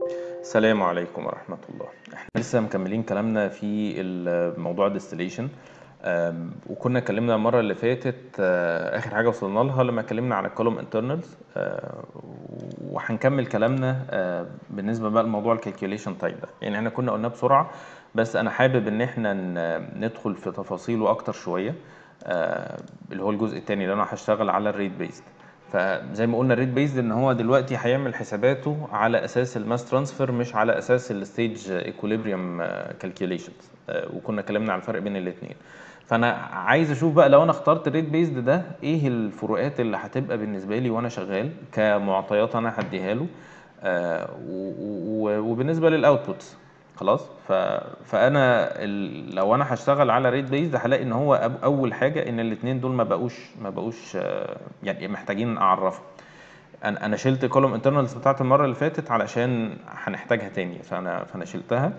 السلام عليكم ورحمة الله احنا لسه مكملين كلامنا في ال- موضوع الديستليشن وكنا اتكلمنا المرة اللي فاتت آه، آخر حاجة وصلنا لها لما اتكلمنا عن الكولوم انترنالز وهنكمل كلامنا آه، بالنسبة بقى لموضوع الكالكوليشن تايم ده يعني احنا كنا قلناه بسرعة بس أنا حابب إن احنا ن- ندخل في تفاصيله أكتر شوية آه، اللي هو الجزء التاني اللي أنا هشتغل على الريت بيست فزي ما قلنا الريت بيزد ان هو دلوقتي هيعمل حساباته على اساس الماس ترانسفير مش على اساس الستيج ايكوليبريم كالكوليشنز وكنا اتكلمنا على الفرق بين الاثنين فانا عايز اشوف بقى لو انا اخترت الريت بيزد ده ايه الفروقات اللي هتبقى بالنسبه لي وانا شغال كمعطيات انا هديها له آه، و- و- وبالنسبه للاوتبوتس خلاص ف... فانا ال... لو انا هشتغل على ريت بيز هلاقي ان هو أب... اول حاجه ان الاثنين دول ما بقوش ما بقوش آه، يعني محتاجين اعرفهم انا انا شلت كولوم انترنالز بتاعت المره اللي فاتت علشان هنحتاجها تاني فانا فانا شلتها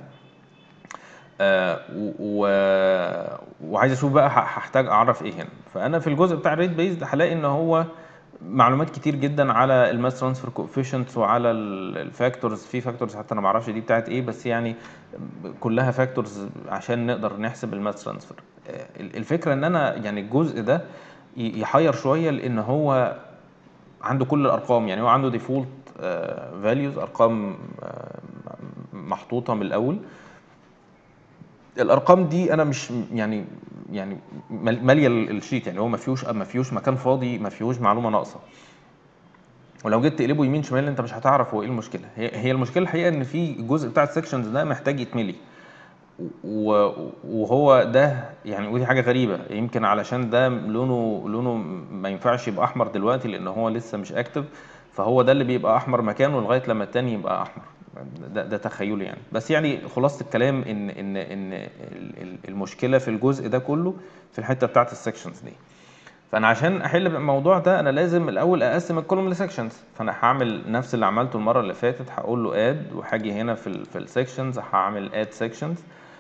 آه، و... و- وعايز اشوف بقى ه- هحتاج اعرف ايه هنا فانا في الجزء بتاع الريت بيزد هلاقي ان هو معلومات كتير جدا على الماس ترانسفير كوفيشنتس وعلى الفاكتورز في فاكتورز حتى انا ما اعرفش دي بتاعت ايه بس يعني كلها فاكتورز عشان نقدر نحسب الماس ترانسفير الفكره ان انا يعني الجزء ده ي- يحير شويه لان هو عنده كل الارقام يعني هو عنده ديفولت فاليوز ارقام آه، محطوطه من الاول الارقام دي انا مش يعني يعني مال- ماليه ال- الشيت يعني هو ما فيهوش ما فيهوش مكان فاضي ما فيهوش معلومه ناقصه ولو جيت تقلبه يمين شمال انت مش هتعرف هو ايه المشكله هي هي المشكله الحقيقه ان في الجزء بتاع السكشنز ده محتاج يتملي و- وهو ده يعني ودي حاجه غريبه يمكن علشان ده لونه لونه ما ينفعش يبقى احمر دلوقتي لان هو لسه مش اكتف فهو ده اللي بيبقى احمر مكانه لغايه لما التاني يبقى احمر ده, ده تخيلي يعني بس يعني خلاصه الكلام ان ان ان ال- ال- المشكله في الجزء ده كله في الحته بتاعت السكشنز دي فانا عشان احل الموضوع ده انا لازم الاول اقسم الكولوم لسكشنز فانا هعمل نفس اللي عملته المره اللي فاتت هقول له اد وهاجي هنا في ال في السكشنز هعمل اد سكشنز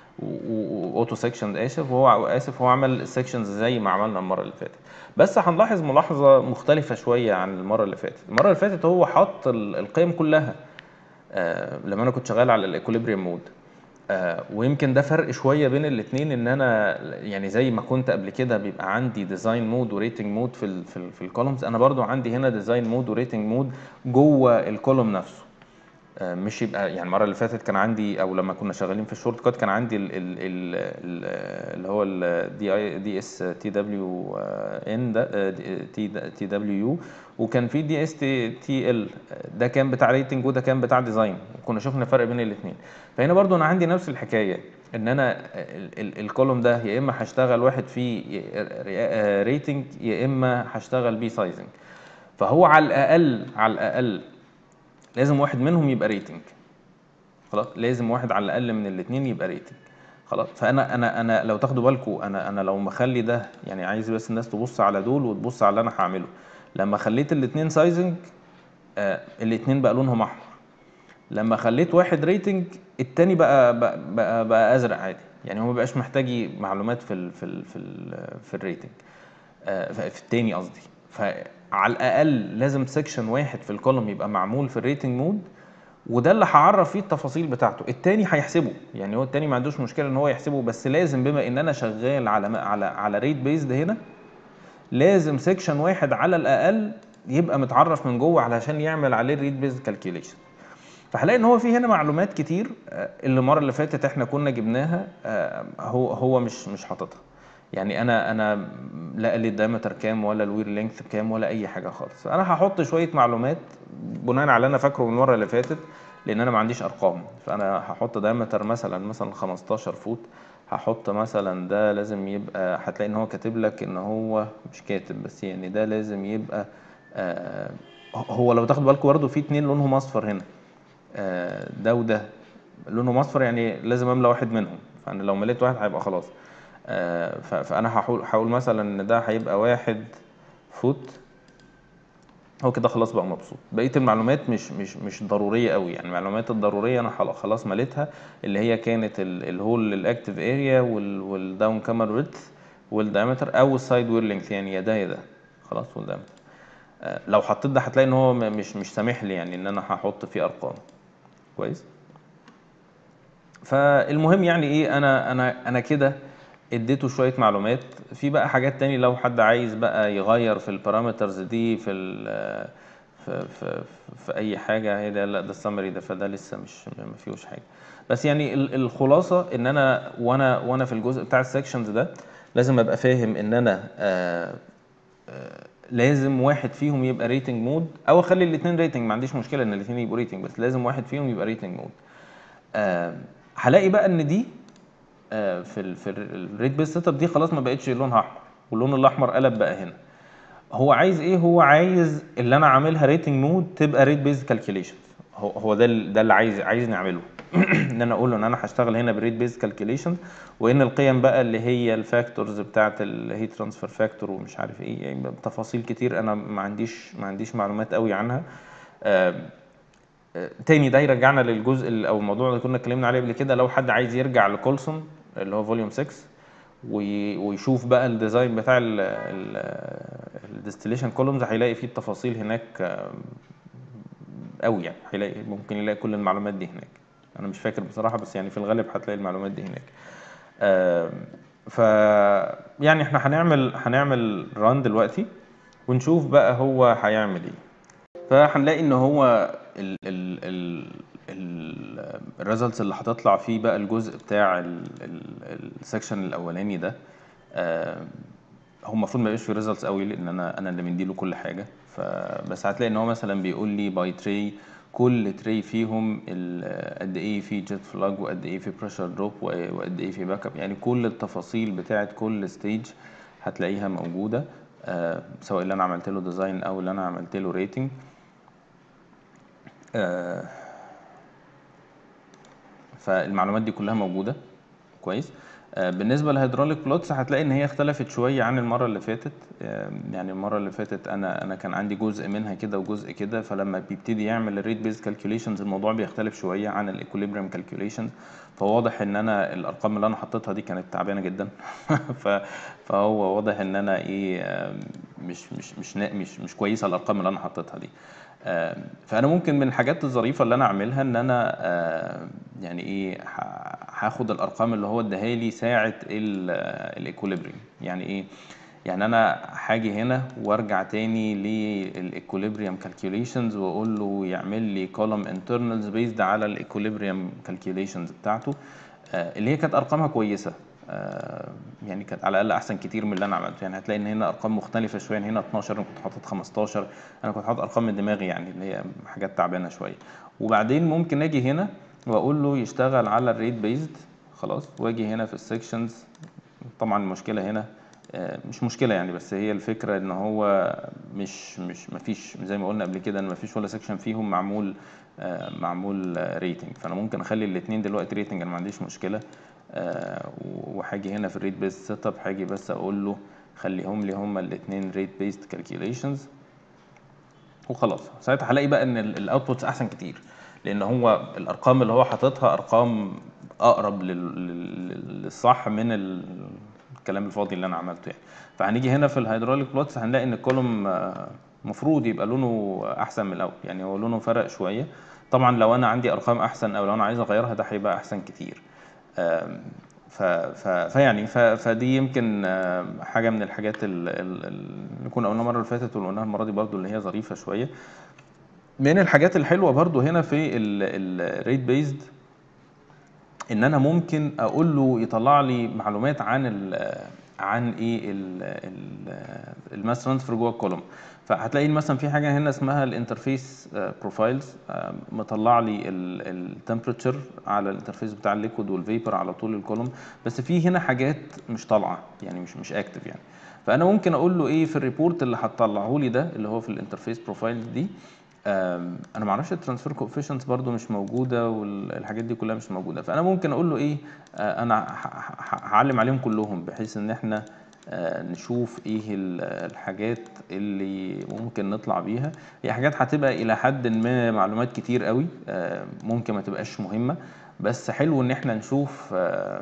واوتو سكشن اسف وهو اسف هو عمل سكشنز زي ما عملنا المره اللي فاتت بس هنلاحظ ملاحظه مختلفه شويه عن المره اللي فاتت المره اللي فاتت هو حط ال- القيم كلها آه، لما انا كنت شغال على الايكوليبريم مود آه، ويمكن ده فرق شويه بين الاثنين ان انا يعني زي ما كنت قبل كده بيبقى عندي ديزاين مود وريتنج مود في ال في, ال في الكولومز انا برضو عندي هنا ديزاين مود وريتنج مود جوه الكولوم نفسه آه، مش يبقى يعني المره اللي فاتت كان عندي او لما كنا شغالين في الشورت كات كان عندي ال ال ال ال اللي هو الدي اي دي اس تي دبليو ان ده تي تي دبليو يو وكان في دي اس تي تي ال ده كان بتاع ريتنج وده كان بتاع ديزاين وكنا شفنا فرق بين الاثنين فهنا برضو انا عندي نفس الحكايه ان انا ال- ال- الكولوم ده يا اما هشتغل واحد فيه ريتنج يا اما هشتغل بيه سايزنج فهو على الاقل على الاقل لازم واحد منهم يبقى ريتنج خلاص لازم واحد على الاقل من الاثنين يبقى ريتنج خلاص فانا انا انا لو تاخدوا بالكم انا انا لو مخلي ده يعني عايز بس الناس تبص على دول وتبص على اللي انا هعمله لما خليت الاثنين سايزنج آه الاثنين بقى لونهم احمر لما خليت واحد ريتنج التاني بقى بقى, بقى, بقى ازرق عادي يعني هو ما بقاش محتاج ي- معلومات في ال في ال في ال في الريتنج آه، في في التاني قصدي فعلى الاقل لازم سيكشن واحد في الكولوم يبقى معمول في الريتنج مود وده اللي هعرف فيه التفاصيل بتاعته التاني هيحسبه يعني هو التاني ما عندوش مشكله ان هو يحسبه بس لازم بما ان انا شغال على على على ريت بيزد هنا لازم سيكشن واحد على الاقل يبقى متعرف من جوه علشان يعمل عليه الريت بيزد كالكوليشن فهلاقي ان هو في هنا معلومات كتير آه، اللي المره اللي فاتت احنا كنا جبناها آه، هو هو مش مش حاططها يعني انا انا لا قال لي الدايمتر كام ولا الوير لينث بكام ولا اي حاجه خالص انا هحط شويه معلومات بناء على اللي انا فاكره من المره اللي فاتت لان انا ما عنديش ارقام فانا هحط دايمتر مثلا مثلا 15 فوت هحط مثلا ده لازم يبقى هتلاقي ان هو كاتب لك ان هو مش كاتب بس يعني ده لازم يبقى آه هو لو تاخد بالكم برضه في اتنين لونهم اصفر هنا آه، ده وده لونهم اصفر يعني لازم املى واحد منهم فانا لو مليت واحد هيبقى خلاص آه، ف- فانا هحاول هقول مثلا ان ده هيبقى واحد فوت هو كده خلاص بقى مبسوط بقيه المعلومات مش مش مش ضروريه قوي يعني المعلومات الضروريه انا خلاص خلاص مليتها اللي هي كانت ال- الهول الاكتيف اريا والداون كامر ويدث والدايمتر او السايد وير لينث يعني يا ده يا ده خلاص والدايمتر آه، لو حطيت ده هتلاقي ان هو م- مش مش سامح لي يعني ان انا هحط فيه ارقام كويس فالمهم يعني ايه انا انا انا كده اديته شويه معلومات في بقى حاجات تاني لو حد عايز بقى يغير في البارامترز دي في ال في في في اي حاجه هي ده لا ده السمري ده فده لسه مش ما فيهوش حاجه بس يعني ال- الخلاصه ان انا وانا وانا في الجزء بتاع السكشنز ده لازم ابقى فاهم ان انا آه آه، لازم واحد فيهم يبقى ريتنج مود او اخلي الاثنين ريتنج ما عنديش مشكله ان الاثنين يبقوا ريتنج بس لازم واحد فيهم يبقى ريتنج مود آه، هلاقي بقى ان دي آه، في ال في الريت بيس سيت اب دي خلاص ما بقتش لونها احمر واللون الاحمر قلب بقى هنا هو عايز ايه هو عايز اللي انا عاملها ريتنج مود تبقى ريت بيز كالكوليشن هو هو ده ال- ده اللي عايز عايز نعمله ان انا اقول له ان انا هشتغل هنا بريت بيز كالكوليشن وان القيم بقى اللي هي الفاكتورز بتاعه الهيت ترانسفير فاكتور ومش عارف ايه يعني تفاصيل كتير انا ما عنديش ما عنديش معلومات قوي عنها آه، آه، تاني ده يرجعنا للجزء ال- او الموضوع اللي كنا اتكلمنا عليه قبل كده لو حد عايز يرجع لكولسون اللي هو فوليوم 6 وي- ويشوف بقى الديزاين بتاع الديستليشن كولومز هيلاقي فيه التفاصيل هناك آه، قوي يعني هيلاقي ممكن يلاقي كل المعلومات دي هناك انا مش فاكر بصراحه بس يعني في الغالب هتلاقي المعلومات دي هناك آم، ف يعني احنا هنعمل هنعمل ران دلوقتي ونشوف بقى هو هيعمل ايه فهنلاقي ان هو ال ال ال ال الريزلتس اللي هتطلع فيه بقى الجزء بتاع السكشن الاولاني ده آم، هو المفروض ما يبقاش فيه ريزلتس قوي لان انا انا اللي مديله كل حاجه فبس هتلاقي ان هو مثلا بيقول لي باي تري كل تري فيهم ال- قد ايه في جيت فلاج وقد ايه في بريشر دروب وقد ايه في باك اب يعني كل التفاصيل بتاعه كل ستيج هتلاقيها موجوده آه، سواء اللي انا عملت له ديزاين او اللي انا عملت له ريتنج فالمعلومات دي كلها موجوده كويس آه، بالنسبه للهيدروليك بلوتس هتلاقي ان هي اختلفت شويه عن المره اللي فاتت آه، يعني المره اللي فاتت انا انا كان عندي جزء منها كده وجزء كده فلما بيبتدي يعمل الريت بيز كالكوليشنز الموضوع بيختلف شويه عن الايكوليبريم كالكوليشنز فواضح ان انا الارقام اللي انا حطيتها دي كانت تعبانه جدا ف- فهو واضح ان انا ايه آه، مش مش مش نا- مش مش كويسه الارقام اللي انا حطيتها دي آه، فانا ممكن من الحاجات الظريفه اللي انا اعملها ان انا آه، يعني ايه ه- هاخد الارقام اللي هو اداها لي ساعه الايكوليبريم يعني ايه يعني انا هاجي هنا وارجع تاني للايكوليبريم كالكوليشنز واقول له يعمل لي كولوم انترنالز بيزد على الايكوليبريم كالكوليشنز بتاعته آه، اللي هي كانت ارقامها كويسه آه، يعني كانت على الاقل احسن كتير من اللي انا عملته يعني هتلاقي ان هنا ارقام مختلفه شويه يعني هنا 12 انا كنت حاطط 15 انا كنت حاطط ارقام من دماغي يعني اللي هي حاجات تعبانه شويه وبعدين ممكن اجي هنا واقول له يشتغل على الريت بيزد خلاص واجي هنا في السكشنز طبعا المشكله هنا آه، مش مشكله يعني بس هي الفكره ان هو مش مش مفيش زي ما قلنا قبل كده ان مفيش ولا سكشن فيهم معمول آه، معمول ريتنج فانا ممكن اخلي الاثنين دلوقتي ريتنج انا ما عنديش مشكله آه، وهاجي هنا في الريت بيست سيت اب هاجي بس اقول له خليهم لي هما الاثنين ريت بيست كالكوليشنز وخلاص ساعتها هلاقي بقى ان الاوتبوتس احسن كتير لان هو الارقام اللي هو حاططها ارقام اقرب لل- لل- للصح من ال- الكلام الفاضي اللي انا عملته يعني فهنيجي هنا في الهيدروليك بلوتس هنلاقي ان الكولوم المفروض يبقى لونه احسن من الاول يعني هو لونه فرق شويه طبعا لو انا عندي ارقام احسن او لو انا عايز اغيرها ده هيبقى احسن كتير آم، ف ف فيعني ف فدي يمكن آم، حاجه من الحاجات ال- ال- اللي كنا قلناها المره اللي فاتت واللي قلناها المره دي برضو اللي هي ظريفه شويه من الحاجات الحلوه برضو هنا في الريت بيزد ان انا ممكن اقول له يطلع لي معلومات عن ال عن ايه الماس ترانسفير جوه الكولوم فهتلاقي مثلا في حاجه هنا اسمها الانترفيس بروفايلز مطلع لي التمبريتشر على الانترفيس بتاع الليكويد والفيبر على طول الكولوم بس في هنا حاجات مش طالعه يعني مش مش اكتف يعني فانا ممكن اقول له ايه في الريبورت اللي هتطلعه لي ده اللي هو في الانترفيس بروفايلز دي آم، انا ما اعرفش الترانسفير كوفيشنتس برضو مش موجوده والحاجات دي كلها مش موجوده فانا ممكن اقول له ايه آه، انا ه- ه- هعلم عليهم كلهم بحيث ان احنا آه، نشوف ايه ال- الحاجات اللي ممكن نطلع بيها هي حاجات هتبقى الى حد ما معلومات كتير قوي آه، ممكن ما تبقاش مهمه بس حلو ان احنا نشوف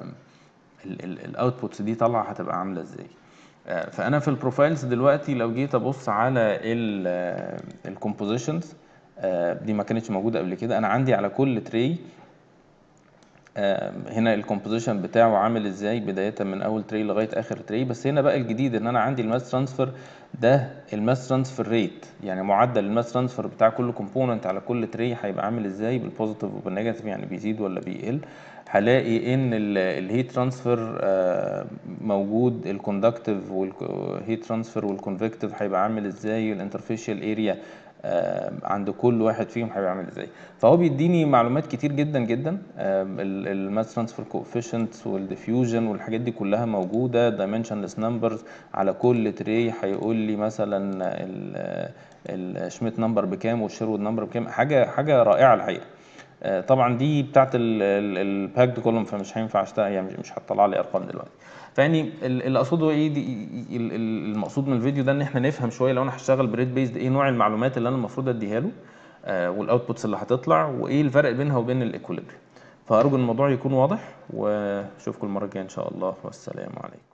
الاوتبوتس دي طالعه هتبقى عامله ازاي آه، فانا في البروفايلز دلوقتي لو جيت ابص على الكومبوزيشنز آه، دي ما كانتش موجوده قبل كده انا عندي على كل تري آه، هنا الكومبوزيشن بتاعه عامل ازاي بدايه من اول تري لغايه اخر تري بس هنا بقى الجديد ان انا عندي الماس ترانسفير ده الماس ترانسفير ريت يعني معدل الماس ترانسفير بتاع كل كومبوننت على كل تري هيبقى عامل ازاي بالبوزيتيف وبالنيجاتيف يعني بيزيد ولا بيقل هلاقي ان الهيت ترانسفير موجود الكوندكتيف والهيت ترانسفير والكونفكتيف هيبقى عامل ازاي الانترفيشال اريا آه، عند كل واحد فيهم هيبقى عامل ازاي فهو بيديني معلومات كتير جدا جدا الماس ترانسفير كوفيشنت والديفيوجن والحاجات دي كلها موجوده دايمنشنلس نمبرز على كل تري هيقول لي مثلا الشميت نمبر بكام والشيرود نمبر بكام حاجه حاجه رائعه الحقيقه آه، طبعا دي بتاعت الباكد كولوم فمش هينفع اشتغل يعني مش هتطلع لي ارقام دلوقتي فيعني ال- اللي اقصده ايه دي ال- ال- المقصود من الفيديو ده ان احنا نفهم شويه لو انا هشتغل بريد بيزد ايه نوع المعلومات اللي انا المفروض اديها له والاوتبوتس اللي هتطلع وايه الفرق بينها وبين الايكوليبريم فارجو ان الموضوع يكون واضح واشوفكم المره الجايه ان شاء الله والسلام عليكم